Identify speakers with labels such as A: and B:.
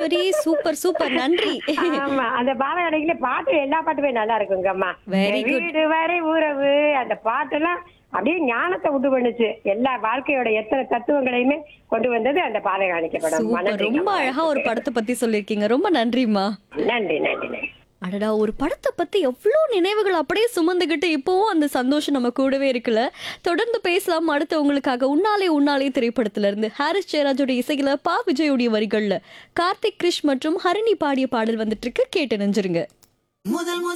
A: சூப்பரி super super நன்றி
B: ஆமா அந்த பாலகடையில பாட்டு எல்லா பாட்டுமே நல்லா இருக்குங்கம்மா
A: Very good.
B: வீடு வரை உறவு அந்த பாட்டெல்லாம் அப்படியே ஞானத்தை உண்டு பண்ணுச்சு எல்லா வாழ்க்கையோட எத்தனை தத்துவங்களையுமே கொண்டு வந்தது அந்த பாதகாணிக்க படம்
A: சூப்பர் ரொம்ப அழகா ஒரு படத்தை பத்தி சொல்லிருக்கீங்க ரொம்ப நன்றிம்மா
B: நன்றி நன்றி நன்றி
A: அடடா ஒரு படத்தை பத்தி எவ்வளோ நினைவுகள் அப்படியே சுமந்துக்கிட்டு இப்போவும் அந்த சந்தோஷம் நம்ம கூடவே இருக்குல்ல தொடர்ந்து பேசலாம் அடுத்து உங்களுக்காக உன்னாலே உன்னாலே திரைப்படத்துல இருந்து ஹாரிஸ் ஜெயராஜோட இசையில பா விஜயோடைய வரிகள்ல கார்த்திக் கிருஷ் மற்றும் ஹரிணி பாடிய பாடல் வந்துட்டு இருக்கு கேட்டு நெஞ்சிருங்க
C: முதல் முதல்